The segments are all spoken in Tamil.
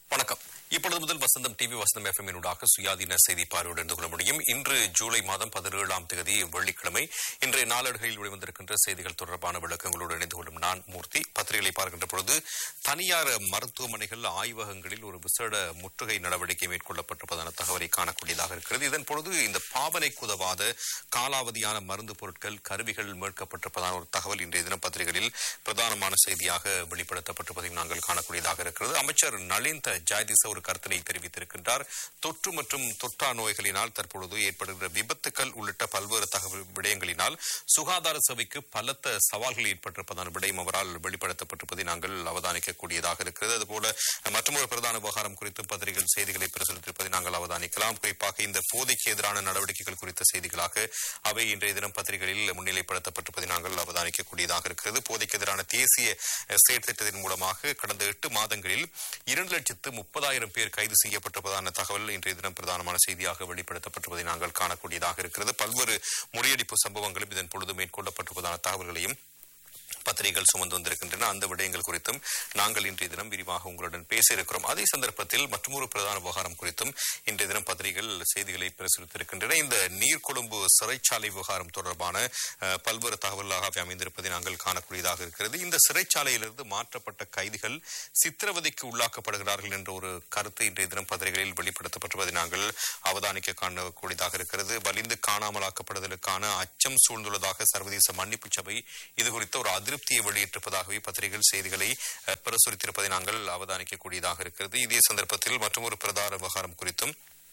வணக்கம் இப்பொழுது முதல் வசந்தம் டிவி வசந்தம் எஃப்எம்மினூடாக சுயாதீன செய்தி பார்வையோடு இருந்து கொள்ள முடியும் இன்று ஜூலை மாதம் பதினேழாம் தேதி வெள்ளிக்கிழமை இன்றைய நாளேடுகளில் வெளிவந்திருக்கின்ற செய்திகள் தொடர்பான விளக்கங்களோடு இணைந்து கொள்ளும் நான் மூர்த்தி பத்திரிகைகளை பார்க்கின்ற பொழுது தனியார் மருத்துவமனைகள் ஆய்வகங்களில் ஒரு விசேட முற்றுகை நடவடிக்கை மேற்கொள்ளப்பட்டிருப்பதான தகவலை காணக்கூடியதாக இருக்கிறது இதன் பொழுது இந்த பாவனைக்கு உதவாத காலாவதியான மருந்து பொருட்கள் கருவிகள் மீட்கப்பட்டிருப்பதான ஒரு தகவல் இன்றைய தினம் பத்திரிகைகளில் பிரதானமான செய்தியாக வெளிப்படுத்தப்பட்டிருப்பதையும் நாங்கள் காணக்கூடியதாக இருக்கிறது அமைச்சர் நளிந்த ஜாயதிச ஒரு கருத்தினை தெரிவித்திருக்கின்றார் தொற்று மற்றும் தொற்றா நோய்களினால் தற்பொழுது ஏற்படுகின்ற விபத்துக்கள் உள்ளிட்ட பல்வேறு தகவல் விடயங்களினால் சுகாதார சபைக்கு பலத்த சவால்கள் ஏற்பட்டிருப்பதான விடயம் அவரால் வெளிப்படுத்தப்பட்டிருப்பதை நாங்கள் அவதானிக்கக்கூடியதாக இருக்கிறது அதுபோல மற்றொரு பிரதான விவகாரம் குறித்தும் பத்திரிகைகள் செய்திகளை பிரசுரித்திருப்பதை நாங்கள் அவதானிக்கலாம் குறிப்பாக இந்த போதைக்கு எதிரான நடவடிக்கைகள் குறித்த செய்திகளாக அவை இன்றைய தினம் பத்திரிகைகளில் முன்னிலைப்படுத்தப்பட்டிருப்பதை நாங்கள் அவதானிக்கக்கூடியதாக இருக்கிறது போதைக்கு எதிரான தேசிய அஹ், செயற்திட்டத்தின் மூலமாக கடந்த எட்டு மாதங்களில் இரண்டு லட்சத்து முப்பதாயிரம் பேர் கைது செய்யப்பட்டிருப்பதான தகவல் இன்றைய தினம் பிரதானமான செய்தியாக வெளிப்படுத்தப்பட்டிருப்பதை நாங்கள் காணக்கூடியதாக இருக்கிறது பல்வேறு முறியடிப்பு சம்பவங்களும் இதன் பொழுது மேற்கொள்ளப்பட்டிருப்பதான தகவல்களையும் பத்திரிகைகள் சுமந்து வந்திருக்கின்றன அந்த விடயங்கள் குறித்தும் நாங்கள் இன்றைய தினம் விரிவாக உங்களுடன் பேச இருக்கிறோம் அதே சந்தர்ப்பத்தில் மற்றொரு பிரதான விவகாரம் குறித்தும் இன்றைய தினம் பத்திரிகைகள் செய்திகளை பிரசுரித்திருக்கின்றன இந்த நீர்கொழும்பு சிறைச்சாலை விவகாரம் தொடர்பான அஹ், பல்வேறு தகவல்களாக அமைந்திருப்பதை நாங்கள் காணக்கூடியதாக இருக்கிறது இந்த சிறைச்சாலையிலிருந்து மாற்றப்பட்ட கைதிகள் சித்திரவதைக்கு உள்ளாக்கப்படுகிறார்கள் என்ற ஒரு கருத்து இன்றைய தினம் பத்திரிகைகளில் வெளிப்படுத்தப்பட்டிருப்பதை நாங்கள் அவதானிக்க காணக்கூடியதாக இருக்கிறது வலிந்து காணாமலாக்கப்படுதலுக்கான அச்சம் சூழ்ந்துள்ளதாக சர்வதேச மன்னிப்பு சபை இது குறித்த ஒரு அதிருப்தியை வெளியிட்டிருப்பதாகவே பத்திரிகைகள் செய்திகளை அஹ், பிரசுரித்திருப்பதை நாங்கள் அவதானிக்கக்கூடியதாக இருக்கிறது இதே சந்தர்ப்பத்தில் மற்றொரு பிரதான விவகாரம் குறித்தும்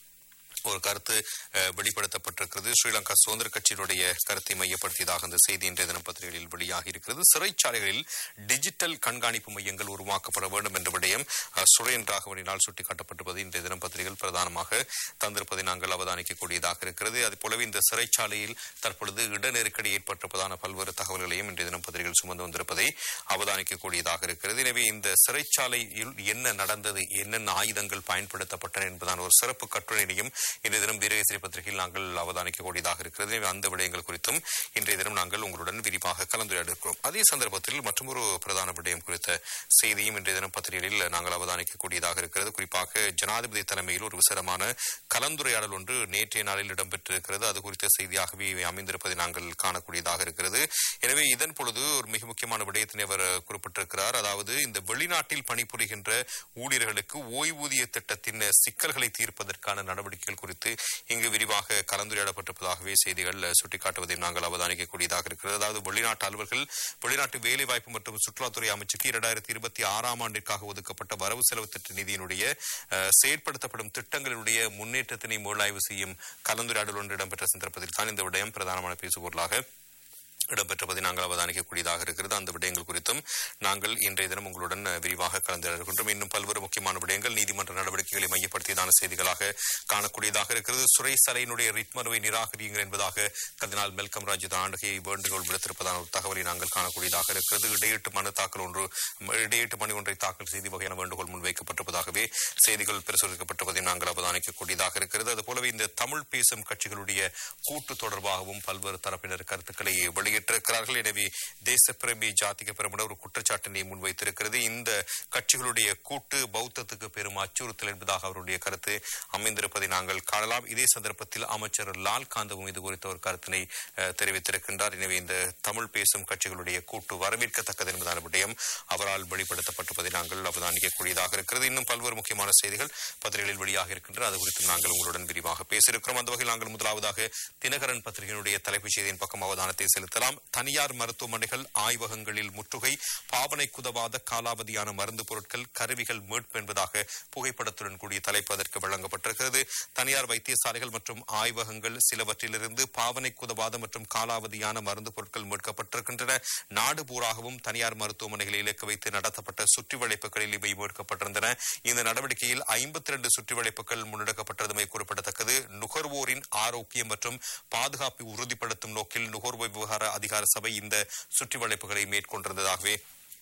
ஒரு கருத்து அஹ், வெளிப்படுத்தப்பட்டிருக்கிறது ஸ்ரீலங்கா சுதந்திர கட்சியினுடைய கருத்தை மையப்படுத்தியதாக அந்த செய்தி இன்றைய தினம் பத்திரிகைகளில் வெளியாகி இருக்கிறது சிறைச்சாலைகளில் டிஜிட்டல் கண்காணிப்பு மையங்கள் உருவாக்கப்பட வேண்டும் என்ற விடயம் அஹ், சுரேன் ராகவனினால் சுட்டிக்காட்டப்பட்டிருப்பது இன்றைய தினம் பத்திரிகைகள் பிரதானமாக தந்திருப்பதை நாங்கள் அவதானிக்கக்கூடியதாக இருக்கிறது அது போலவே இந்த சிறைச்சாலையில் தற்பொழுது இட நெருக்கடி ஏற்பட்டிருப்பதான பல்வேறு தகவல்களையும் இன்றைய தினம் பத்திரிகைகள் சுமந்து வந்திருப்பதை அவதானிக்கக்கூடியதாக இருக்கிறது எனவே இந்த சிறைச்சாலையில் என்ன நடந்தது என்னென்ன ஆயுதங்கள் பயன்படுத்தப்பட்டன என்பதான ஒரு சிறப்பு கட்டுரையினையும் இன்றைய தினம் வீரகேசரி பத்திரிகையில் நாங்கள் அவதானிக்கக்கூடியதாக இருக்கிறது எனவே அந்த விடயங்கள் குறித்தும் இன்றைய தினம் நாங்கள் உங்களுடன் விரிவாக கலந்துரையாட இருக்கிறோம் அதே சந்தர்ப்பத்தில் மற்றொரு பிரதான விடயம் குறித்த செய்தியும் இன்றைய தினம் பத்திரிகையில் நாங்கள் அவதானிக்கக்கூடியதாக இருக்கிறது குறிப்பாக ஜனாதிபதி தலைமையில் ஒரு விசேடமான கலந்துரையாடல் ஒன்று நேற்றைய நாளில் இடம்பெற்றிருக்கிறது அது குறித்த செய்தியாகவே அமைந்திருப்பதை நாங்கள் காணக்கூடியதாக இருக்கிறது எனவே இதன் பொழுது ஒரு மிக முக்கியமான விடயத்தினை அவர் குறிப்பிட்டிருக்கிறார் அதாவது இந்த வெளிநாட்டில் பணிபுரிகின்ற ஊழியர்களுக்கு ஓய்வூதிய திட்டத்தின் சிக்கல்களை தீர்ப்பதற்கான நடவடிக்கைகள் குறித்து இங்கு விரிவாக கலந்துரையாடப்பட்டிருப்பதாகவே செய்திகள் சுட்டிக்காட்டுவதை நாங்கள் அவதானிக்கக்கூடியதாக இருக்கிறது அதாவது வெளிநாட்டு அலுவலர்கள் வெளிநாட்டு வேலைவாய்ப்பு மற்றும் சுற்றுலாத்துறை அமைச்சுக்கு இரண்டாயிரத்தி இருபத்தி ஆறாம் ஆண்டிற்காக ஒதுக்கப்பட்ட வரவு செலவு திட்ட நிதியினுடைய அஹ், செயற்படுத்தப்படும் திட்டங்களுடைய முன்னேற்றத்தினை மீளாய்வு செய்யும் கலந்துரையாடல் ஒன்று இடம்பெற்ற சந்தர்ப்பத்தில் தான் இந்த விடயம் பிரதானமான பேசுபொருளாக இடம்பெற்றதை நாங்கள் அவதானிக்கக்கூடியதாக இருக்கிறது அந்த விடயங்கள் குறித்தும் நாங்கள் இன்றைய தினம் உங்களுடன் அஹ், விரிவாக கலந்துரையாடுகின்றோம் இன்னும் பல்வேறு முக்கியமான விடயங்கள் நீதிமன்ற நடவடிக்கைகளை மையப்படுத்தியதான செய்திகளாக காணக்கூடியதாக இருக்கிறது சுரேசலையினுடைய ரிட் மனுவை நிராகரியுங்கள் என்பதாக கர்தினால் மெல்கம் ராஜ் ஆண்டுகையை வேண்டுகோள் விடுத்திருப்பதான ஒரு தகவலை நாங்கள் காணக்கூடியதாக இருக்கிறது இடையீட்டு மனு தாக்கல் ஒன்று இடையீட்டு மனு ஒன்றை தாக்கல் செய்து வகையான வேண்டுகோள் முன்வைக்கப்பட்டிருப்பதாகவே செய்திகள் பிரசுரிக்கப்பட்டிருப்பதை நாங்கள் அவதானிக்கக்கூடியதாக இருக்கிறது அதுபோலவே இந்த தமிழ் பேசும் கட்சிகளுடைய கூட்டு தொடர்பாகவும் பல்வேறு தரப்பினர் கருத்துக்களை வெளியிட்டிருக்கிறார்கள் எனவே தேசப்பிரமி ஜாதிக பிரமுட ஒரு குற்றச்சாட்டினை முன்வைத்திருக்கிறது இந்த கட்சிகளுடைய கூட்டு பௌத்தத்துக்கு பெரும் அச்சுறுத்தல் என்பதாக அவருடைய கருத்து அமைந்திருப்பதை நாங்கள் காணலாம் இதே சந்தர்ப்பத்தில் அமைச்சர் லால் காந்தவும் இது குறித்த ஒரு கருத்தினை அஹ், தெரிவித்திருக்கின்றார் எனவே இந்த தமிழ் பேசும் கட்சிகளுடைய கூட்டு வரவேற்கத்தக்கது என்பதான விடயம் அவரால் வெளிப்படுத்தப்பட்டிருப்பதை நாங்கள் அவதானிக்கக்கூடியதாக இருக்கிறது இன்னும் பல்வேறு முக்கியமான செய்திகள் பத்திரிகைகளில் வெளியாக இருக்கின்றன அது குறித்து நாங்கள் உங்களுடன் விரிவாக பேசியிருக்கிறோம் அந்த வகையில் நாங்கள் முதலாவதாக தினகரன் பத்திரிகையினுடைய தலைப்புச் செய்தியின் பக்கம் அவதானத்தை செலுத்தலாம் தனியார் மருத்துவமனைகள் ஆய்வகங்களில் முற்றுகை பாவனைக்கு உதவாத காலாவதியான மருந்து பொருட்கள் கருவிகள் மீட்பு என்பதாக புகைப்படத்துடன் கூடிய தலைப்பு அதற்கு வழங்கப்பட்டிருக்கிறது தனியார் வைத்தியசாலைகள் மற்றும் ஆய்வகங்கள் சிலவற்றிலிருந்து பாவனைக்கு உதவாத மற்றும் காலாவதியான மருந்து பொருட்கள் மீட்கப்பட்டிருக்கின்றன நாடு பூராகவும் தனியார் மருத்துவமனைகளை இலக்கு வைத்து நடத்தப்பட்ட சுற்றி வளைப்புகளில் இவை மீட்கப்பட்டிருந்தன இந்த நடவடிக்கையில் ஐம்பத்தி இரண்டு சுற்றி வளைப்புகள் முன்னெடுக்கப்பட்டதுமே குறிப்பிடத்தக்கது நுகர்வோரின் ஆரோக்கியம் மற்றும் பாதுகாப்பை உறுதிப்படுத்தும் நோக்கில் நுகர்வோர் விவகார அதிகார சபை இந்த சுற்றி வளைப்புகளை மேற்கொண்டிருந்ததாகவே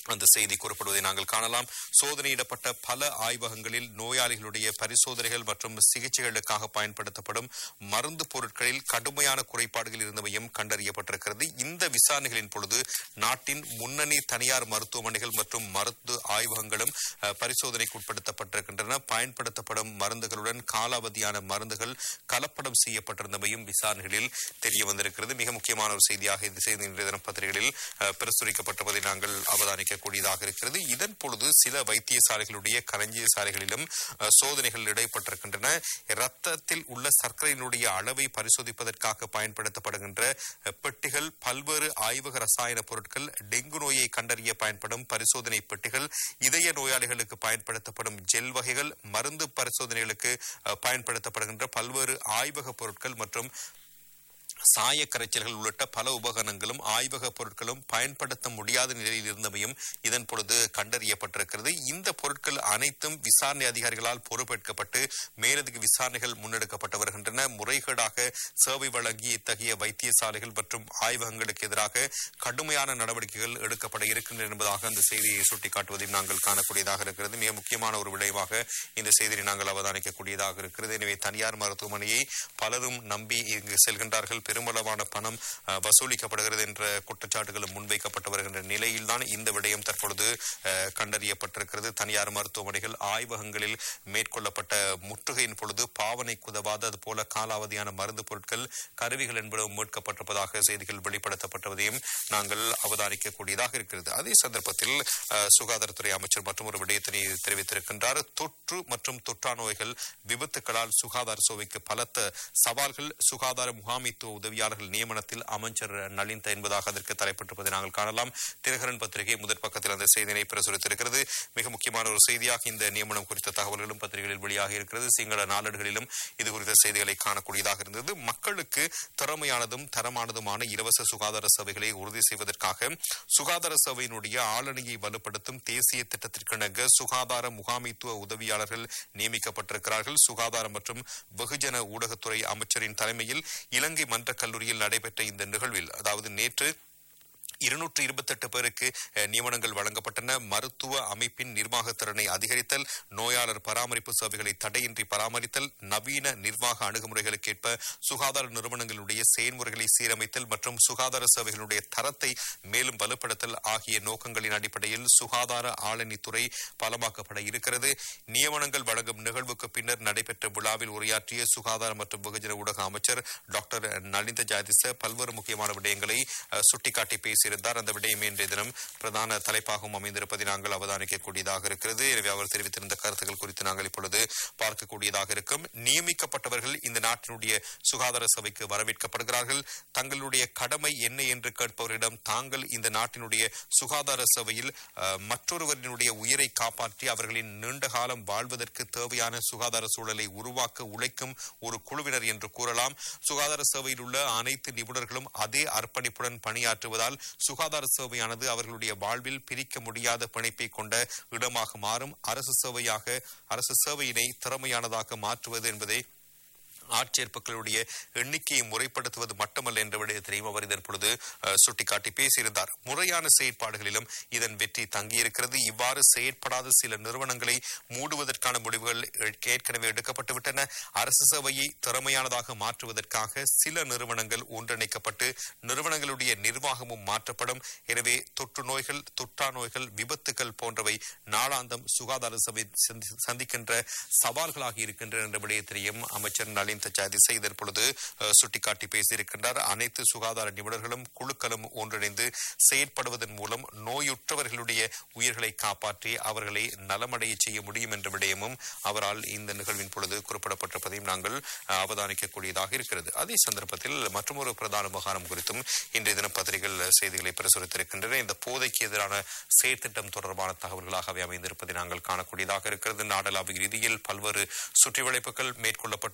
அந்த செய்தி கூறப்படுவதை நாங்கள் காணலாம் சோதனையிடப்பட்ட பல ஆய்வகங்களில் நோயாளிகளுடைய பரிசோதனைகள் மற்றும் சிகிச்சைகளுக்காக பயன்படுத்தப்படும் மருந்து பொருட்களில் கடுமையான குறைபாடுகள் இருந்தவையும் கண்டறியப்பட்டிருக்கிறது இந்த விசாரணைகளின் பொழுது நாட்டின் முன்னணி தனியார் மருத்துவமனைகள் மற்றும் மருந்து ஆய்வகங்களும் அஹ், பரிசோதனைக்கு உட்படுத்தப்பட்டிருக்கின்றன பயன்படுத்தப்படும் மருந்துகளுடன் காலாவதியான மருந்துகள் கலப்படம் செய்யப்பட்டிருந்தவையும் விசாரணைகளில் தெரிய வந்திருக்கிறது மிக முக்கியமான ஒரு செய்தியாக இந்த செய்தி இன்றைய தினம் பத்திரிகைகளில் அஹ், பிரசுரிக்கப்பட்டிருப்பதை நாங்கள் அவதானிக்கக்கூடியதாக இருக்கிறது இதன் பொழுது சில வைத்தியசாலைகளுடைய களஞ்சியசாலைகளிலும் அஹ், சோதனைகள் இடைப்பட்டிருக்கின்றன இரத்தத்தில் உள்ள சர்க்கரையினுடைய அளவை பரிசோதிப்பதற்காக பயன்படுத்தப்படுகின்ற அஹ், பெட்டிகள் பல்வேறு ஆய்வக ரசாயன பொருட்கள் டெங்கு நோயை கண்டறிய பயன்படும் பரிசோதனை பெட்டிகள் இதய நோயாளிகளுக்கு பயன்படுத்தப்படும் ஜெல் வகைகள் மருந்து பரிசோதனைகளுக்கு அஹ், பயன்படுத்தப்படுகின்ற பல்வேறு ஆய்வக பொருட்கள் மற்றும் சாய கரைச்சல்கள் உள்ளிட்ட பல உபகரணங்களும் ஆய்வக பொருட்களும் பயன்படுத்த முடியாத நிலையில் இருந்தவையும் இதன் பொழுது கண்டறியப்பட்டிருக்கிறது இந்த பொருட்கள் அனைத்தும் விசாரணை அதிகாரிகளால் பொறுப்பேற்கப்பட்டு மேலதிக விசாரணைகள் முன்னெடுக்கப்பட்டு வருகின்றன முறைகேடாக சேவை வழங்கிய இத்தகைய வைத்தியசாலைகள் மற்றும் ஆய்வகங்களுக்கு எதிராக கடுமையான நடவடிக்கைகள் எடுக்கப்பட இருக்கின்றன என்பதாக அந்த செய்தியை சுட்டிக்காட்டுவதையும் நாங்கள் காணக்கூடியதாக இருக்கிறது மிக முக்கியமான ஒரு விளைவாக இந்த செய்தியை நாங்கள் அவதானிக்கக்கூடியதாக இருக்கிறது எனவே தனியார் மருத்துவமனையை பலரும் நம்பி இங்கு செல்கின்றார்கள் பெருமளவான பணம் அஹ், வசூலிக்கப்படுகிறது என்ற குற்றச்சாட்டுகளும் முன்வைக்கப்பட்டு வருகின்ற நிலையில்தான் இந்த விடயம் தற்பொழுது அஹ், கண்டறியப்பட்டிருக்கிறது தனியார் மருத்துவமனைகள் ஆய்வகங்களில் மேற்கொள்ளப்பட்ட முற்றுகையின் பொழுது பாவனை குதவாத அதுபோல காலாவதியான மருந்து பொருட்கள் கருவிகள் என்பதும் மீட்கப்பட்டிருப்பதாக செய்திகள் வெளிப்படுத்தப்பட்டதையும் நாங்கள் அவதானிக்கக்கூடியதாக இருக்கிறது அதே சந்தர்ப்பத்தில் அஹ், சுகாதாரத்துறை அமைச்சர் மற்றும் ஒரு விடயத்தினை தெரிவித்திருக்கின்றார் தொற்று மற்றும் தொற்றா நோய்கள் விபத்துக்களால் சுகாதார சோவைக்கு பலத்த சவால்கள் சுகாதார முகாமைத்துவ உதவியாளர்கள் நியமனத்தில் அமைச்சர் நலிந்த என்பதாக அதற்கு தலைப்பட்டிருப்பதை நாங்கள் காணலாம் தினகரன் பத்திரிகை முதற் பக்கத்தில் அந்த செய்தியினை பிரசுரித்திருக்கிறது மிக முக்கியமான ஒரு செய்தியாக இந்த நியமனம் குறித்த தகவல்களும் பத்திரிகைகளில் வெளியாக இருக்கிறது சிங்கள நாளேடுகளிலும் இது குறித்த செய்திகளை காணக்கூடியதாக இருந்தது மக்களுக்கு திறமையானதும் தரமானதுமான இலவச சுகாதார சேவைகளை உறுதி செய்வதற்காக சுகாதார சேவையினுடைய ஆளணியை வலுப்படுத்தும் தேசிய திட்டத்திற்கிணங்க சுகாதார முகாமைத்துவ உதவியாளர்கள் நியமிக்கப்பட்டிருக்கிறார்கள் சுகாதார மற்றும் வெகுஜன ஊடகத்துறை அமைச்சரின் தலைமையில் இலங்கை மன்றக் கல்லூரியில் நடைபெற்ற இந்த நிகழ்வில் அதாவது நேற்று இருநூற்று இருபத்தெட்டு பேருக்கு அஹ், நியமனங்கள் வழங்கப்பட்டன மருத்துவ அமைப்பின் நிர்வாகத் திறனை அதிகரித்தல் நோயாளர் பராமரிப்பு சேவைகளை தடையின்றி பராமரித்தல் நவீன நிர்வாக அணுகுமுறைகளுக்கேற்ப சுகாதார நிறுவனங்களுடைய செயல்முறைகளை சீரமைத்தல் மற்றும் சுகாதார சேவைகளுடைய தரத்தை மேலும் வலுப்படுத்தல் ஆகிய நோக்கங்களின் அடிப்படையில் சுகாதார ஆளணித்துறை பலமாக்கப்பட இருக்கிறது நியமனங்கள் வழங்கும் நிகழ்வுக்கு பின்னர் நடைபெற்ற விழாவில் உரையாற்றிய சுகாதார மற்றும் வெகுஜன ஊடக அமைச்சர் டாக்டர் நலிந்த ஜாதிச பல்வேறு முக்கியமான விடயங்களை அஹ், சுட்டிக்காட்டி பேசியிருந்தார் அந்த விடயம் இன்றைய தினம் பிரதான தலைப்பாகவும் அமைந்திருப்பதை நாங்கள் அவதானிக்கக்கூடியதாக இருக்கிறது எனவே அவர் தெரிவித்திருந்த கருத்துக்கள் குறித்து நாங்கள் இப்பொழுது பார்க்கக்கூடியதாக இருக்கும் நியமிக்கப்பட்டவர்கள் இந்த நாட்டினுடைய சுகாதார சபைக்கு வரவேற்கப்படுகிறார்கள் தங்களுடைய கடமை என்ன என்று கேட்பவரிடம் தாங்கள் இந்த நாட்டினுடைய சுகாதார சபையில் அஹ், மற்றொருவரினுடைய உயிரை காப்பாற்றி அவர்களின் நீண்ட காலம் வாழ்வதற்கு தேவையான சுகாதார சூழலை உருவாக்க உழைக்கும் ஒரு குழுவினர் என்று கூறலாம் சுகாதார சேவையில் உள்ள அனைத்து நிபுணர்களும் அதே அர்ப்பணிப்புடன் பணியாற்றுவதால் சுகாதார சேவையானது அவர்களுடைய வாழ்வில் பிரிக்க முடியாத பிணைப்பை கொண்ட இடமாக மாறும் அரசு சேவையாக அரசு சேவையினை திறமையானதாக மாற்றுவது என்பதை ஆட்சேர்ப்புகளுடைய எண்ணிக்கையை முறைப்படுத்துவது மட்டுமல்ல என்ற விடயத்தையும் அவர் இதன் பொழுது அஹ், சுட்டிக்காட்டி பேசியிருந்தார் முறையான செயற்பாடுகளிலும் இதன் வெற்றி தங்கியிருக்கிறது இவ்வாறு செயற்படாத சில நிறுவனங்களை மூடுவதற்கான முடிவுகள் ஏற்கனவே எடுக்கப்பட்டுவிட்டன அரசு சேவையை திறமையானதாக மாற்றுவதற்காக சில நிறுவனங்கள் ஒன்றிணைக்கப்பட்டு நிறுவனங்களுடைய நிர்வாகமும் மாற்றப்படும் எனவே தொற்று நோய்கள் தொற்றா நோய்கள் விபத்துக்கள் போன்றவை நாளாந்தம் சுகாதார சபை சந்தி- சந்திக்கின்ற சவால்களாக இருக்கின்றன என்ற விடயத்தையும் அமைச்சர் நளின் தச்சாதிசை இதன் பொழுது அஹ், சுட்டிக்காட்டி பேசியிருக்கின்றார் அனைத்து சுகாதார நிபுணர்களும் குழுக்களும் ஒன்றிணைந்து செயற்படுவதன் மூலம் நோயுற்றவர்களுடைய உயிர்களை காப்பாற்றி அவர்களை நலமடைய செய்ய முடியும் என்ற விடயமும் அவரால் இந்த நிகழ்வின் பொழுது குறிப்பிடப்பட்டிருப்பதையும் நாங்கள் அஹ், அவதானிக்கக்கூடியதாக இருக்கிறது அதே சந்தர்ப்பத்தில் மற்றொரு பிரதான விவகாரம் குறித்தும் இன்றைய தினம் பத்திரிகைகள் செய்திகளை பிரசுரித்திருக்கின்றன இந்த போதைக்கு எதிரான செயற்திட்டம் தொடர்பான தகவல்களாகவே அமைந்திருப்பதை நாங்கள் காணக்கூடியதாக இருக்கிறது நாடளாவிய ரீதியில் பல்வேறு சுற்றிவளைப்புகள் மேற்கொள்ளப்பட்டிருக்கின்றன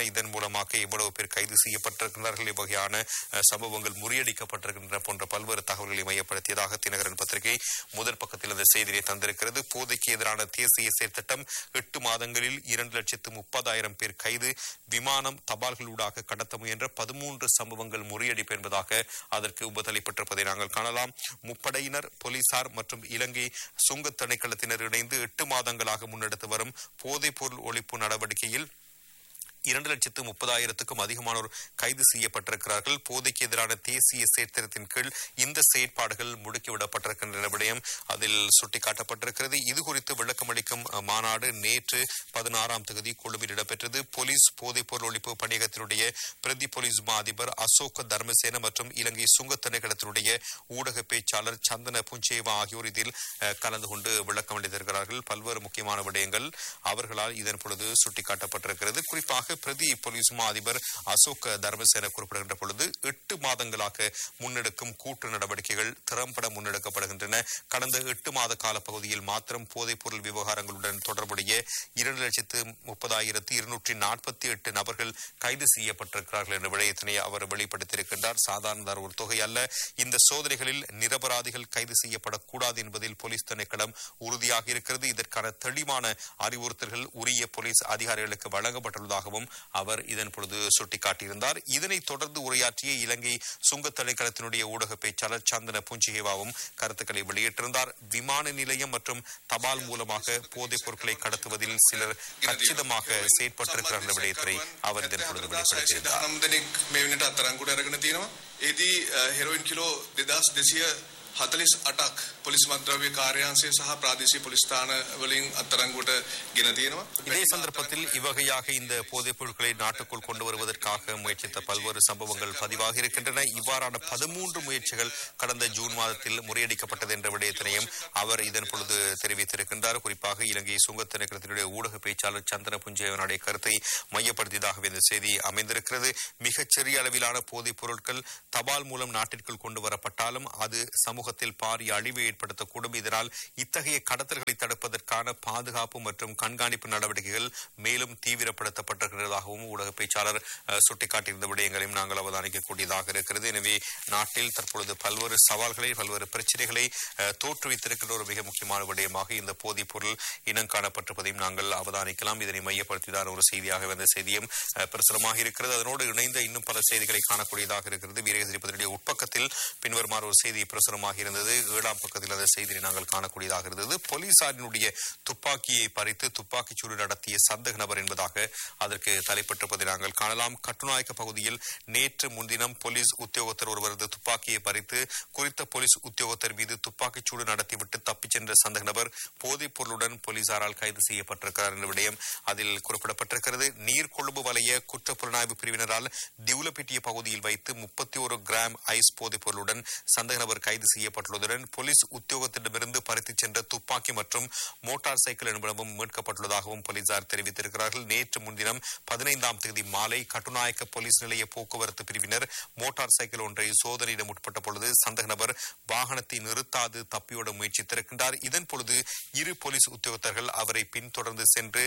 இதன் மூலமாக எவ்வளவு பேர் கைது செய்யப்பட்டிருக்கிறார்கள் இவ்வகையான அஹ், சம்பவங்கள் முறியடிக்கப்பட்டிருக்கின்றன போன்ற பல்வேறு தகவல்களை மையப்படுத்தியதாக தினகரன் பத்திரிகை முதல் பக்கத்தில் அந்த செய்தியை தந்திருக்கிறது போதைக்கு எதிரான தேசிய செயற்திட்டம் எட்டு மாதங்களில் இரண்டு லட்சத்து முப்பதாயிரம் பேர் கைது விமானம் தபால்களூடாக கடத்த முயன்ற பதிமூன்று சம்பவங்கள் முறியடிப்பு என்பதாக அதற்கு உபதளிப்பட்டிருப்பதை நாங்கள் காணலாம் முப்படையினர் போலீசார் மற்றும் இலங்கை சுங்க திணைக்களத்தினர் இணைந்து எட்டு மாதங்களாக முன்னெடுத்து வரும் போதைப் பொருள் ஒழிப்பு நடவடிக்கையில் இரண்டு லட்சத்து முப்பதாயிரத்துக்கும் அதிகமானோர் கைது செய்யப்பட்டிருக்கிறார்கள் போதைக்கு எதிரான தேசிய செயற்திட்டத்தின் கீழ் இந்த செயற்பாடுகள் முடுக்கிவிடப்பட்டிருக்கின்றன விடயம் அதில் சுட்டிக்காட்டப்பட்டிருக்கிறது இது குறித்து விளக்கமளிக்கும் அஹ், மாநாடு நேற்று பதினாறாம் தேதி கொழும்பில் இடம்பெற்றது போலீஸ் போதைப் பொருள் ஒழிப்பு பணியகத்தினுடைய பிரதி போலீஸ் மா அதிபர் அசோக தர்மசேன மற்றும் இலங்கை சுங்கத் திணைக்களத்தினுடைய ஊடக பேச்சாளர் சந்தன புஞ்சேவா ஆகியோர் இதில் அஹ், கலந்து கொண்டு விளக்கம் அளித்திருக்கிறார்கள் பல்வேறு முக்கியமான விடயங்கள் அவர்களால் இதன் பொழுது சுட்டிக்காட்டப்பட்டிருக்கிறது குறிப்பாக பிரதி போலீஸ் மா அதிபர் அசோக் தர்மசேன குறிப்பிடுகின்ற பொழுது எட்டு மாதங்களாக முன்னெடுக்கும் கூட்டு நடவடிக்கைகள் திறம்பட முன்னெடுக்கப்படுகின்றன கடந்த எட்டு மாத கால பகுதியில் மாத்திரம் போதைப் பொருள் விவகாரங்களுடன் தொடர்புடைய இரண்டு லட்சத்து முப்பதாயிரத்து இருநூற்றி நாற்பத்தி எட்டு நபர்கள் கைது செய்யப்பட்டிருக்கிறார்கள் என்ற விடயத்தினை அவர் வெளிப்படுத்தியிருக்கின்றார் சாதாரண ஒரு தொகை அல்ல இந்த சோதனைகளில் நிரபராதிகள் கைது செய்யப்படக்கூடாது என்பதில் போலீஸ் திணைக்களம் உறுதியாக இருக்கிறது இதற்கான தெளிவான அறிவுறுத்தல்கள் உரிய போலீஸ் அதிகாரிகளுக்கு வழங்கப்பட்டுள்ளதாகவும் அவர் இதன் பொழுது சுட்டிக்காட்டியிருந்தார் இதனைத் தொடர்ந்து உரையாற்றிய இலங்கை சுங்கத் திணைக்களத்தினுடைய ஊடக பேச்சாளர் சந்தன புஞ்சிகேவாவும் கருத்துக்களை வெளியிட்டிருந்தார் விமான நிலையம் மற்றும் தபால் மூலமாக போதைப் பொருட்களை கடத்துவதில் சிலர் கச்சிதமாக செயற்பட்டிருக்கிறார் என்ற விடயத்தை அவர் இதன் பொழுது வெளிப்படுத்தியிருந்தார் දහනම් දෙනෙක් මේ වෙනට අත්තරංකුට අරගෙන තියෙනවා. ඒදී හෙරොයින් කිලෝ දෙදස් දෙසිය හතලිස් අටක් පොලිස් මද්‍රව්‍ය කාර්යාන්සය සහ ප්‍රාදේශී පොලිස්ථාන වලින් අත්තරංගුවට ගෙන තියෙනවා. இதே சந்தர்ப்பத்தில் இவ்வகையாக இந்த போதைப் பொருட்களை நாட்டுக்குள் கொண்டு வருவதற்காக முயற்சித்த பல்வேறு சம்பவங்கள் பதிவாகி இருக்கின்றன இவ்வாறான பதிமூன்று முயற்சிகள் கடந்த ஜூன் மாதத்தில் முறியடிக்கப்பட்டது என்ற விடயத்தினையும் அவர் இதன் பொழுது தெரிவித்திருக்கின்றார் குறிப்பாக இலங்கை சுங்கத் திணைக்களத்தினுடைய ஊடக பேச்சாளர் சந்திர புஞ்சேவனுடைய கருத்தை மையப்படுத்தியதாகவே இந்த செய்தி அமைந்திருக்கிறது மிகச்சிறிய அளவிலான போதைப் பொருட்கள் தபால் மூலம் நாட்டிற்குள் கொண்டு வரப்பட்டாலும் அது சமூகத்தில் பாரிய அழிவை ஏற்படுத்தக்கூடும் இதனால் இத்தகைய கடத்தல்களை தடுப்பதற்கான பாதுகாப்பு மற்றும் கண்காணிப்பு நடவடிக்கைகள் மேலும் தீவிரப்படுத்தப்பட்டிருக்கிறதாகவும் ஊடக பேச்சாளர் அஹ், சுட்டிக்காட்டியிருந்த விடயங்களையும் நாங்கள் அவதானிக்கக்கூடியதாக இருக்கிறது எனவே நாட்டில் தற்பொழுது பல்வேறு சவால்களை பல்வேறு பிரச்சனைகளை அஹ், தோற்றுவித்திருக்கின்ற ஒரு மிக முக்கியமான விடயமாக இந்த போதைப் பொருள் இனம் காணப்பட்டிருப்பதையும் நாங்கள் அவதானிக்கலாம் இதனை மையப்படுத்திதான் ஒரு செய்தியாக வந்த செய்தியும் அஹ், பிரசுரமாக இருக்கிறது அதனோடு இணைந்த இன்னும் பல செய்திகளை காணக்கூடியதாக இருக்கிறது வீரகதிரிப்பதனுடைய உட்பக்கத்தில் பின்வருமாறு ஒரு செய்தி பிரசுரமாக இருந்தது ஏழாம் பக்கத்தில் அந்த செய்தியை நாங்கள் காணக்கூடியதாக இருந்தது போலீசாரினுடைய துப்பாக்கியை பறித்து துப்பாக்கிச் சூடு நடத்திய சந்தக நபர் என்பதாக அதற்கு தலைப்பட்டிருப்பதை நாங்கள் காணலாம் கட்டுநாயக்க பகுதியில் நேற்று முன்தினம் போலீஸ் உத்தியோகத்தர் ஒருவரது துப்பாக்கியை பறித்து குறித்த போலீஸ் உத்தியோகத்தர் மீது துப்பாக்கிச் சூடு நடத்திவிட்டு தப்பிச் சென்ற சந்தக நபர் போதைப் பொருளுடன் போலீசாரால் கைது செய்யப்பட்டிருக்கிறார் என்ற விடயம் அதில் குறிப்பிடப்பட்டிருக்கிறது நீர்கொழும்பு வலய குற்றப்புலனாய்வு பிரிவினரால் திவுலப்பிட்டிய பகுதியில் வைத்து முப்பத்தி ஒரு கிராம் ஐஸ் போதைப் பொருளுடன் சந்தக நபர் கைது செய்யப்பட்டுள்ளதுடன் போலீஸ் உத்தியோகத்திடமிருந்து பறித்துச் சென்ற துப்பாக்கி மற்றும் மோட்டார் சைக்கிள் என்பனவும் மீட்கப்பட்டுள்ளதாகவும் போலீசார் தெரிவித்திருக்கிறார்கள் நேற்று முன்தினம் பதினைந்தாம் தேதி மாலை கட்டுநாயக்க போலீஸ் நிலைய போக்குவரத்து பிரிவினர் மோட்டார் சைக்கிள் ஒன்றை சோதனையிடம் உட்பட்ட பொழுது சந்தக நபர் வாகனத்தை நிறுத்தாது தப்பியோட முயற்சித்திருக்கின்றார் இதன் பொழுது இரு போலீஸ் உத்தியோகத்தர்கள் அவரை பின்தொடர்ந்து சென்று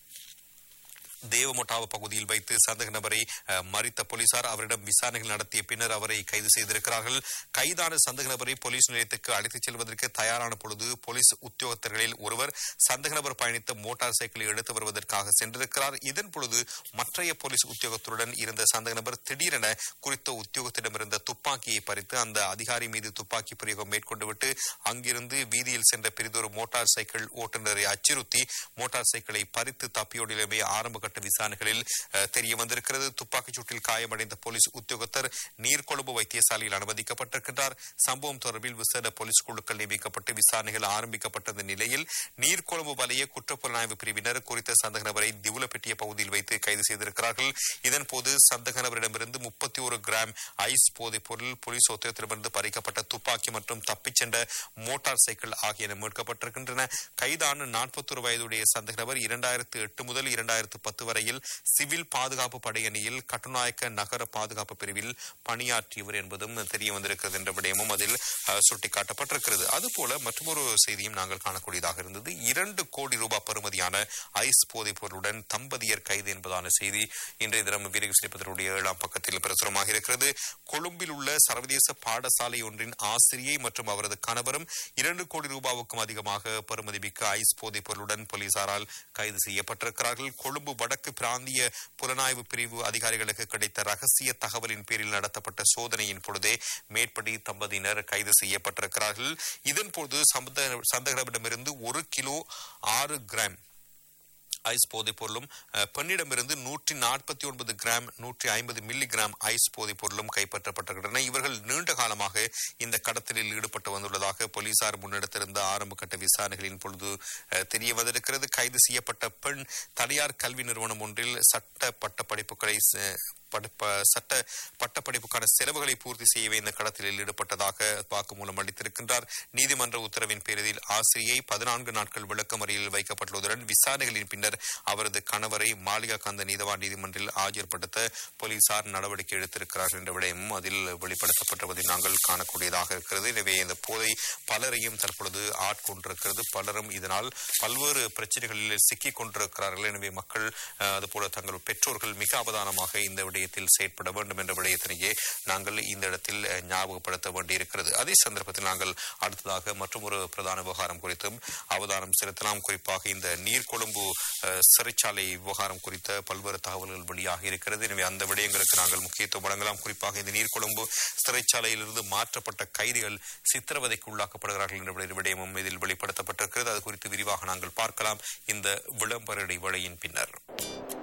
தேவமொட்டாவ பகுதியில் வைத்து சந்தக நபரை அஹ், மறித்த போலீசார் அவரிடம் விசாரணைகள் நடத்திய பின்னர் அவரை கைது செய்திருக்கிறார்கள் கைதான சந்தக நபரை போலீஸ் நிலையத்துக்கு அழைத்துச் செல்வதற்கு தயாரான பொழுது போலீஸ் உத்தியோகத்தர்களில் ஒருவர் சந்தக நபர் பயணித்த மோட்டார் சைக்கிளை எடுத்து வருவதற்காக சென்றிருக்கிறார் இதன் பொழுது மற்றைய போலீஸ் உத்தியோகத்துடன் இருந்த சந்தக நபர் திடீரென குறித்த உத்தியோகத்திடமிருந்த துப்பாக்கியை பறித்து அந்த அதிகாரி மீது துப்பாக்கி பிரயோகம் மேற்கொண்டு விட்டு அங்கிருந்து வீதியில் சென்ற பெரிதொரு மோட்டார் சைக்கிள் ஓட்டுநரை அச்சுறுத்தி மோட்டார் சைக்கிளை பறித்து தப்பியோடிலுமே ஆரம்ப கட்ட விசாரணைகளில் அஹ், தெரிய வந்திருக்கிறது துப்பாக்கிச் சூட்டில் காயமடைந்த போலீஸ் உத்தியோகத்தர் நீர்கொழும்பு வைத்தியசாலையில் அனுமதிக்கப்பட்டிருக்கின்றார் சம்பவம் தொடர்பில் விசேட போலீஸ் குழுக்கள் நியமிக்கப்பட்டு விசாரணைகள் ஆரம்பிக்கப்பட்ட நிலையில் நீர்கொழும்பு வலய குற்றப்புலனாய்வு பிரிவினர் குறித்த சந்தக நபரை திவுலப்பெட்டிய பகுதியில் வைத்து கைது செய்திருக்கிறார்கள் இதன்போது சந்தக நபரிடமிருந்து முப்பத்தி ஒரு கிராம் ஐஸ் போதைப் பொருள் போலீஸ் உத்தியோகத்திடமிருந்து பறிக்கப்பட்ட துப்பாக்கி மற்றும் தப்பிச் சென்ற மோட்டார் சைக்கிள் ஆகியன மீட்கப்பட்டிருக்கின்றன கைதான நாற்பத்தொரு வயதுடைய சந்தக நபர் இரண்டாயிரத்து எட்டு முதல் இரண்டாயிரத்து பத்து பத்து வரையில் சிவில் பாதுகாப்பு படையணியில் கட்டுநாயக்க நகர பாதுகாப்பு பிரிவில் பணியாற்றியவர் என்பதும் தெரிய வந்திருக்கிறது என்ற விடயமும் அதில் அஹ், சுட்டிக்காட்டப்பட்டிருக்கிறது அதுபோல மற்றொரு செய்தியும் நாங்கள் காணக்கூடியதாக இருந்தது இரண்டு கோடி ரூபாய் பெறுமதியான ஐஸ் போதைப் பொருளுடன் தம்பதியர் கைது என்பதான செய்தி இன்றைய தினம் வீரகுஸ்ரீபதருடைய ஏழாம் பக்கத்தில் பிரசுரமாக இருக்கிறது கொழும்பில் உள்ள சர்வதேச பாடசாலை ஒன்றின் ஆசிரியை மற்றும் அவரது கணவரும் இரண்டு கோடி ரூபாவுக்கும் அதிகமாக பெறுமதிமிக்க ஐஸ் போதைப் பொருளுடன் போலீசாரால் கைது செய்யப்பட்டிருக்கிறார்கள் கொழும்பு வடக்கு பிராந்திய புலனாய்வு பிரிவு அதிகாரிகளுக்கு கிடைத்த ரகசிய தகவலின் பேரில் நடத்தப்பட்ட சோதனையின் பொழுதே மேற்படி தம்பதியினர் கைது செய்யப்பட்டிருக்கிறார்கள் இதன்போது சந்த- சந்தகரிடமிருந்து ஒரு கிலோ ஆறு கிராம் ஐஸ் போதைப் பொருளும் அஹ், பெண்ணிடமிருந்து நூற்றி நாற்பத்தி ஒன்பது கிராம் நூற்றி ஐம்பது மில்லி கிராம் ஐஸ் போதைப் பொருளும் கைப்பற்றப்பட்டிருக்கின்றன இவர்கள் நீண்ட காலமாக இந்த கடத்தலில் ஈடுபட்டு வந்துள்ளதாக போலீசார் முன்னெடுத்திருந்த ஆரம்ப கட்ட விசாரணைகளின் பொழுது அஹ், தெரிய வந்திருக்கிறது கைது செய்யப்பட்ட பெண் தனியார் கல்வி நிறுவனம் ஒன்றில் சட்ட பட்ட படிப்புகளை ச- படிப்ப சட்ட பட்டப்படிப்புக்கான செலவுகளை பூர்த்தி செய்யவே இந்த கடத்தலில் ஈடுபட்டதாக வாக்குமூலம் அளித்திருக்கின்றார் நீதிமன்ற உத்தரவின் பேரில் ஆசிரியை பதினான்கு நாட்கள் விளக்கமறியலில் வைக்கப்பட்டுள்ளதுடன் விசாரணைகளின் பின்னர் அவரது கணவரை மாளிகா கந்த நீதவான் நீதிமன்றில் ஆஜர்படுத்த போலீசார் நடவடிக்கை எடுத்திருக்கிறார்கள் என்ற விடயமும் அதில் வெளிப்படுத்தப்பட்டுவதை நாங்கள் காணக்கூடியதாக இருக்கிறது எனவே இந்த போதை பலரையும் தற்பொழுது ஆட்கொண்டிருக்கிறது பலரும் இதனால் பல்வேறு பிரச்சனைகளில் சிக்கிக் கொண்டிருக்கிறார்கள் எனவே மக்கள் அஹ், அதுபோல தங்கள் பெற்றோர்கள் மிக அவதானமாக இந்த விடயத்தில் செயற்பட வேண்டும் என்ற விடயத்தினையே நாங்கள் இந்த இடத்தில் அஹ், ஞாபகப்படுத்த வேண்டியிருக்கிறது அதே சந்தர்ப்பத்தில் நாங்கள் அடுத்ததாக மற்றும் ஒரு பிரதான விவகாரம் குறித்தும் அவதானம் செலுத்தலாம் குறிப்பாக இந்த நீர்கொழும்பு அஹ், சிறைச்சாலை விவகாரம் குறித்த பல்வேறு தகவல்கள் வெளியாக இருக்கிறது எனவே அந்த விடயங்களுக்கு நாங்கள் முக்கியத்துவம் வழங்கலாம் குறிப்பாக இந்த நீர்கொழும்பு சிறைச்சாலையிலிருந்து மாற்றப்பட்ட கைதிகள் சித்திரவதைக்கு உள்ளாக்கப்படுகிறார்கள் என்ற விடய- விடயமும் இதில் வெளிப்படுத்தப்பட்டிருக்கிறது அது குறித்து விரிவாக நாங்கள் பார்க்கலாம் இந்த விளம்பர இடைவேளையின் பின்னர்